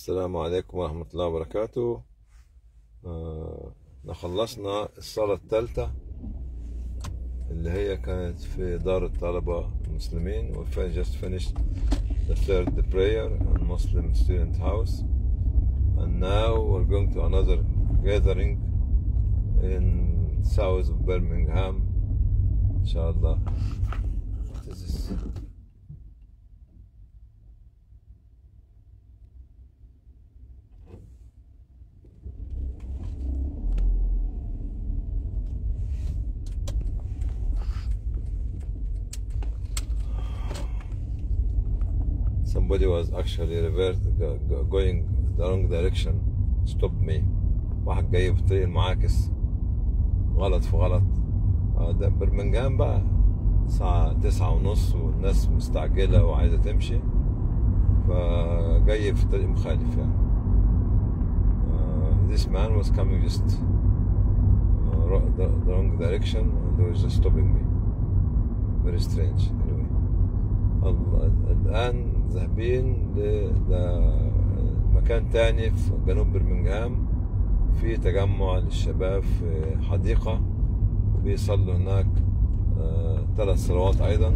السلام عليكم ورحمة الله وبركاته آه، احنا خلصنا الصلاة الثالثة اللي هي كانت في دار الطلبة المسلمين we fin- just finished the third prayer in Muslim student house and now we're going to another gathering in south of Birmingham inshallah What is this? somebody was actually reversed go- go- going the wrong direction stopped me واحد جاي في الطريق المعاكس غلط في غلط آه، ده برمنجهام بقى الساعة تسعة ونص والناس مستعجلة وعايزة تمشي فجاي في طريق مخالف يعني uh, this man was coming just uh, ro- the, the wrong direction and he was just stopping me very strange anyway ال- الآن ذاهبين لمكان تاني في جنوب برمنجهام في تجمع للشباب في حديقة بيصلوا هناك آه، ثلاث صلوات أيضا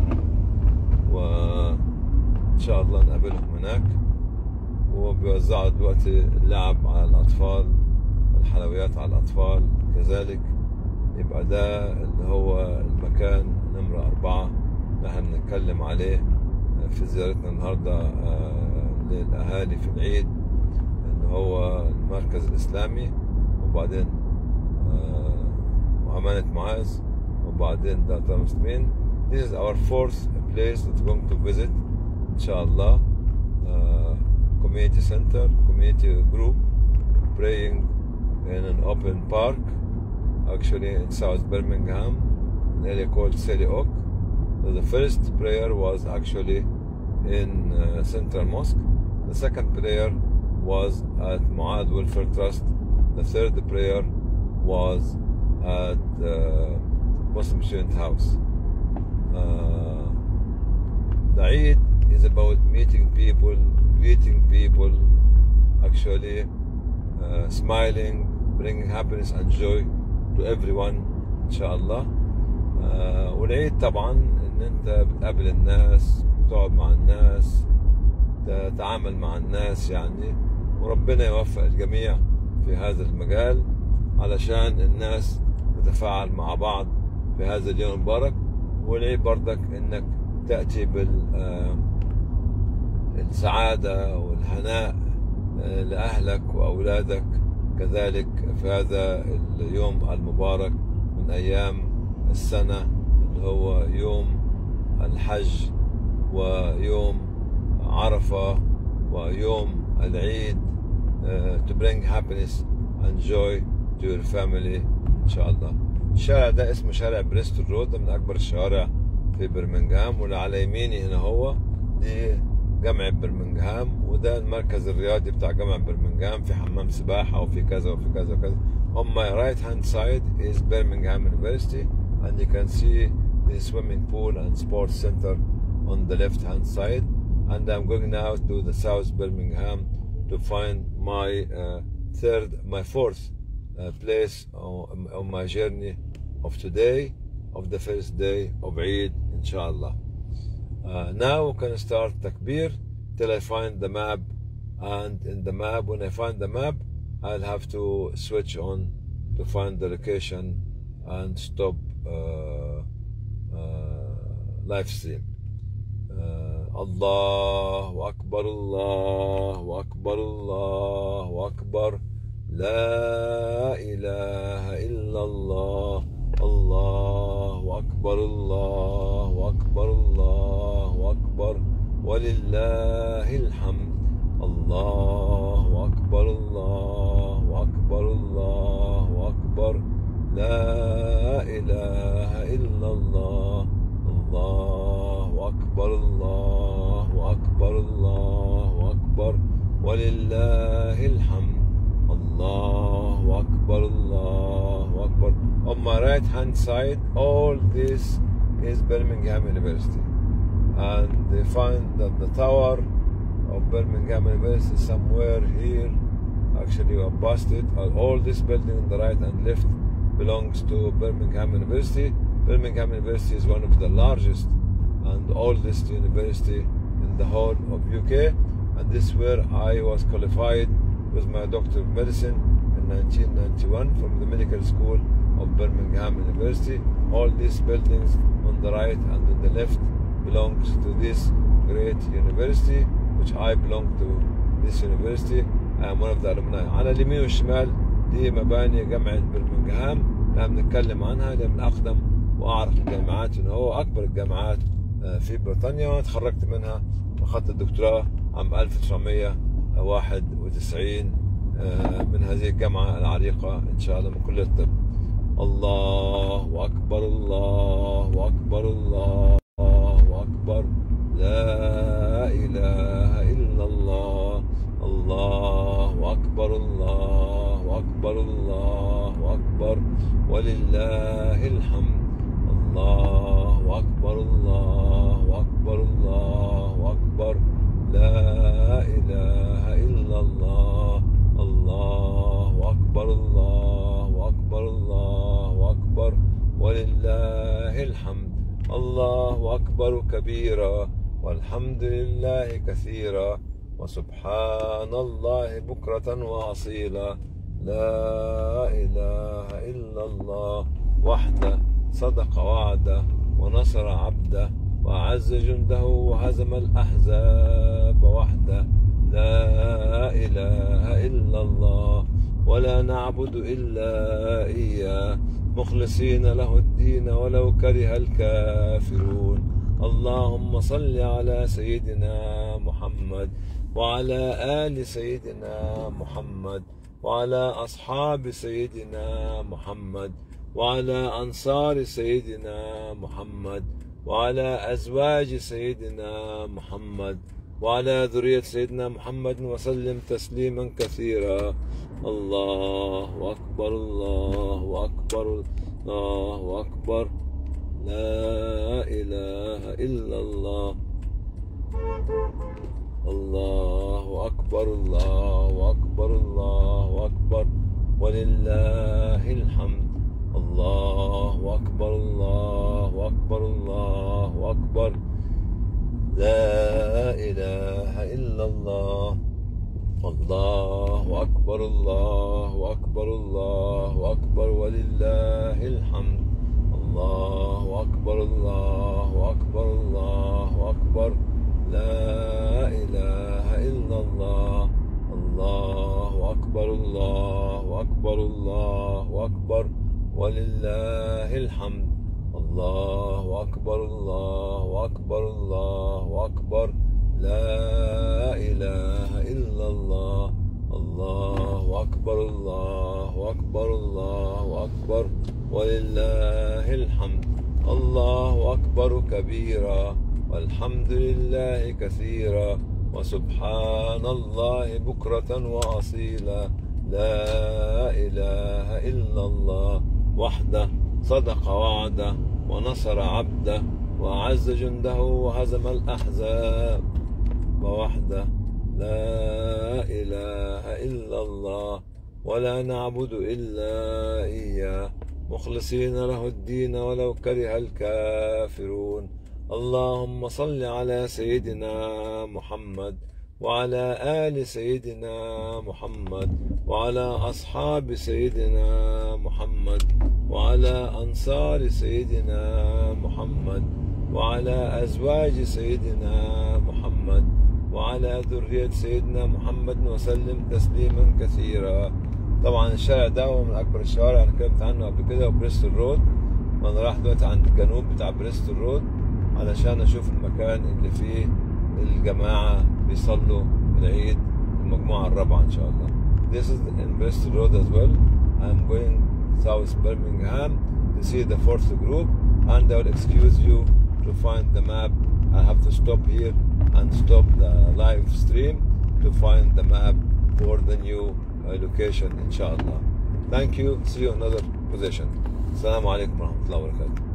وإن شاء الله نقابلهم هناك وبيوزعوا دلوقتي اللعب على الأطفال والحلويات على الأطفال كذلك يبقى ده اللي هو المكان نمرة أربعة اللي احنا بنتكلم عليه في زيارتنا النهاردة آه، للأهالي في العيد اللي هو المركز الإسلامي وبعدين آه، وأمانة معاذ وبعدين دار المسلمين This is our fourth place that we're going to visit إن شاء الله uh, community center community group praying in an open park actually in South Birmingham an area called Sally Oak So the first prayer was actually in uh, Central Mosque. The second prayer was at Muad Welfare Trust. The third prayer was at uh, Muslim Student House. Uh, the Eid is about meeting people, greeting people, actually uh, smiling, bringing happiness and joy to everyone, inshallah. آه، والعيد طبعا ان انت بتقابل الناس بتقعد مع الناس تتعامل مع الناس يعني وربنا يوفق الجميع في هذا المجال علشان الناس تتفاعل مع بعض في هذا اليوم المبارك والعيد برضك انك تأتي بال آه، السعادة والهناء آه، لأهلك وأولادك كذلك في هذا اليوم المبارك من أيام السنة اللي هو يوم الحج ويوم عرفة ويوم العيد uh, to bring happiness and joy to your family إن شاء الله الشارع ده اسمه شارع بريستول رود ده من أكبر الشوارع في برمنجهام واللي على يميني هنا هو دي جامعة برمنجهام وده المركز الرياضي بتاع جامعة برمنجهام في حمام سباحة وفي كذا وفي كذا وكذا On my right hand side is Birmingham University and you can see the swimming pool and sports center on the left hand side and I'm going now to the South Birmingham to find my uh, third my fourth uh, place on, on my journey of today of the first day of Eid inshallah uh, now we can start takbir till I find the map and in the map when I find the map I'll have to switch on to find the location and stop uh, uh, live stream uh, الله أكبر الله أكبر الله أكبر لا إله إلا الله الله أكبر الله أكبر الله أكبر ولله الحمد الله أكبر الله أكبر الله أكبر لا إله إلا الله الله أكبر الله أكبر الله أكبر ولله الحمد الله أكبر الله أكبر On my right hand side all this is Birmingham University and they find that the tower of Birmingham University somewhere here actually past it all this building on the right and left belongs to Birmingham University Birmingham University is one of the largest and oldest university in the whole of UK and this is where I was qualified with my Doctor of Medicine in 1991 from the Medical School of Birmingham University. All these buildings on the right and on the left belongs to this great university which I belong to this university. I am one of the alumni. على اليمين والشمال دي مباني جامعة برمنغهام اللي بنتكلم عنها اللي من أقدم وأعرف الجامعات إن هو أكبر الجامعات في بريطانيا وأنا تخرجت منها وأخذت الدكتوراه عام 1991 من هذه الجامعة العريقة إن شاء الله من كلية الطب الله أكبر الله أكبر الله أكبر لا إله إلا الله الله أكبر الله أكبر الله أكبر ولله الحمد الله أكبر الله أكبر الله أكبر لا إله إلا الله الله أكبر الله أكبر الله أكبر ولله الحمد الله أكبر كبيرا والحمد لله كثيرا وسبحان الله بكرة وأصيلا لا إله إلا الله وحده صدق وعده ونصر عبده وأعز جنده وهزم الأحزاب وحده لا إله إلا الله ولا نعبد إلا إياه مخلصين له الدين ولو كره الكافرون اللهم صل على سيدنا محمد وعلى آل سيدنا محمد وعلى أصحاب سيدنا محمد وعلى أنصار سيدنا محمد وعلى أزواج سيدنا محمد وعلى ذرية سيدنا محمد وسلم تسليما كثيرا الله أكبر الله أكبر الله أكبر لا إله إلا الله الله أكبر الله أكبر الله أكبر ولله الحمد الله أكبر الله أكبر الله أكبر لا إله إلا الله الله أكبر الله أكبر الله أكبر ولله الحمد الله أكبر الله أكبر الله أكبر لا إله إلا الله الله أكبر الله أكبر الله أكبر ولله الحمد الله أكبر الله أكبر الله أكبر لا إله إلا الله الله أكبر الله أكبر الله أكبر ولله الحمد الله أكبر كبيرا والحمد لله كثيرا وسبحان الله بكرة وأصيلا لا إله إلا الله وحده صدق وعده ونصر عبده وأعز جنده وهزم الأحزاب ووحده لا إله إلا الله ولا نعبد إلا إياه مخلصين له الدين ولو كره الكافرون اللهم صل على سيدنا محمد وعلى آل سيدنا محمد وعلى أصحاب سيدنا محمد وعلى أنصار سيدنا محمد وعلى أزواج سيدنا محمد وعلى ذرية سيدنا محمد وسلم تسليما كثيرا طبعا الشارع ده هو من أكبر الشوارع أنا اتكلمت عنه قبل كده وبريستول رود وأنا رايح دلوقتي عند الجنوب بتاع بريستول رود علشان أشوف المكان اللي فيه الجماعة بيصلوا العيد المجموعة الرابعة إن شاء الله. This is in Bristol Road as well. I'm going South Birmingham to see the fourth group and I will excuse you to find the map. I have to stop here and stop the live stream to find the map for the new uh, location inshallah. Thank you. See you in another position. Assalamu alaikum warahmatullahi wabarakatuh.